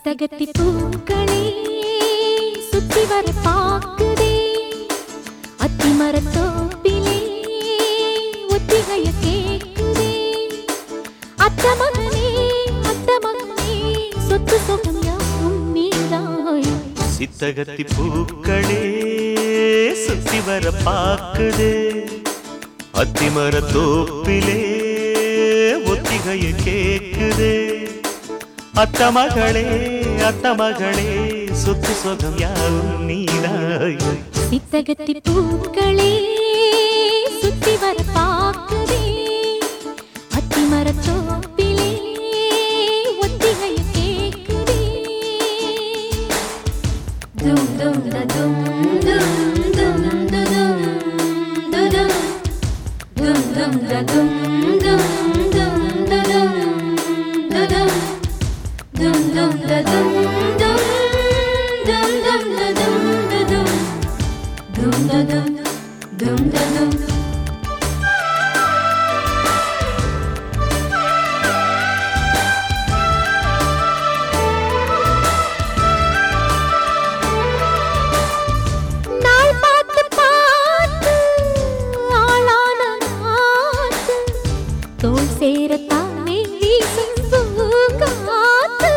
சித்தகத்தி பூக்களே சுத்தி வர பாக்குதே அத்தி மரத்தோப்பிலே ஒத்திகைய கேக்குதே அத்த மகனே அத்த மகனே சொத்து சொகம் யாவும் நீதாய் சித்தகத்தி பூக்களே சுத்தி வர பாக்குது அத்திமர தோப்பிலே ஒத்திகைய கேக்குது அத்த மகளே அத்த மகளே சொத்து சொகம் யாவும் நீதாய் சித்தகத்தி பூக்களே சுத்தி வர பாக்குதே அத்தி மரத்தோப்பிலே ஒத்திகைய கேக்குதே தும் தும் த தும் தும் தும் து தும் து தும் தும் தும் த தும் தும் தும் து தும் து தும் Dum dum da dum dum dum dum da dum da dum dum da dum dum da dum நாள் பார்த்து பார்த்து ஆளான நாத்து தோல் சேரத்தானே வீசும் பூங்காத்து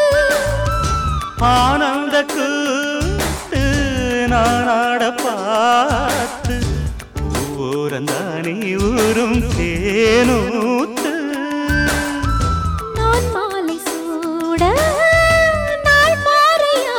ஆனந்த கூத்து நானாட பார்த்து ஊரந்தானே ஊரும் தேனூத்து நான் மாலை சூட நாள் மாறையா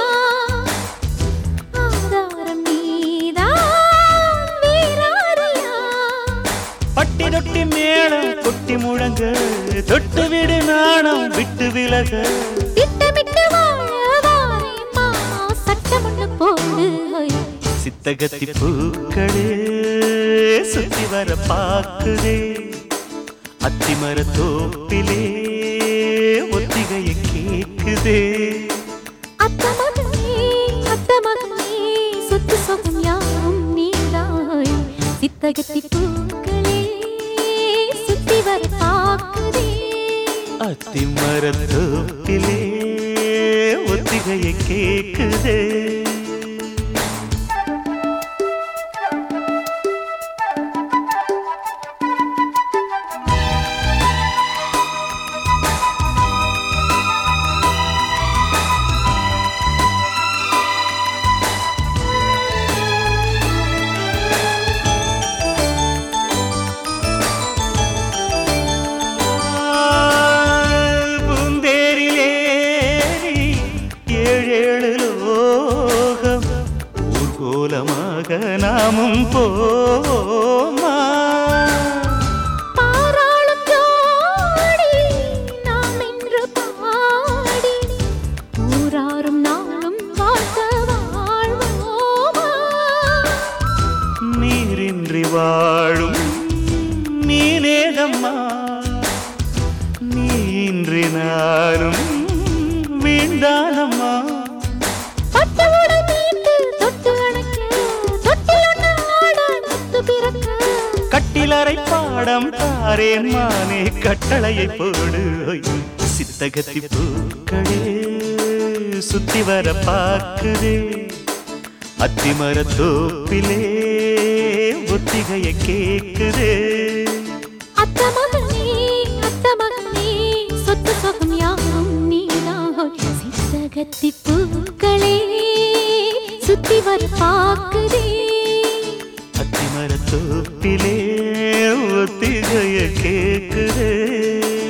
ஆதாரம் நீதான் வேறாரையா பட்டி தொட்டி மேளம் கொட்டி முழங்க தொட்டு விடு நாணம் விட்டு விலக திட்டமிட்டு வாழ வாரே மாமா சட்டம் ஒண்ணு போடு சித்தகத்தி பூக்களே சுத்தி வர பாக்குதே அத்திமர தோப்பிலே ஒத்திகைய கேக்குதே அத்த மகனே அத்த மகனே சொத்து சொகம் யாவும் நீதாய் சித்தகத்தி பூக்களே சுத்தி வர பாக்குதே அத்திமர தோப்பிலே ஒத்திகைய கேக்குதே பூந்தேரிலேறி ஏழேழு லோகம் ஊர்கோலமாக நாமும் போமா பாராளும் ஜோடி நாம் இன்று பாடி ஊராரும் நாளும் வாழ்க்க வாழ்வோமா நீரின்றி வாழும் நீனேதம்மா நீன்றி நானும் வீண்டானம்மா பட்டு உடை மீட்டு தொட்டு அணைக்க தொட்டில் ஒன்று ஆட முத்து பிறக்க கட்டிலறை பாடம் தாரேன் மானே கட்டளையை போடு சித்தகத்தி பூக்களே சுத்தி வர பார்க்குதே அத்திமர தோப்பிலே ஒத்திகைய கேக்குதே அத்த மகனே அத்த மகனே சொத்து சொகம் யாவும் நீதான் சித்தகத்தி பூக்களே சுத்தி வர பாக்குதே அத்திமர தோப்பிலே ஒத்திகைய கேக்குதே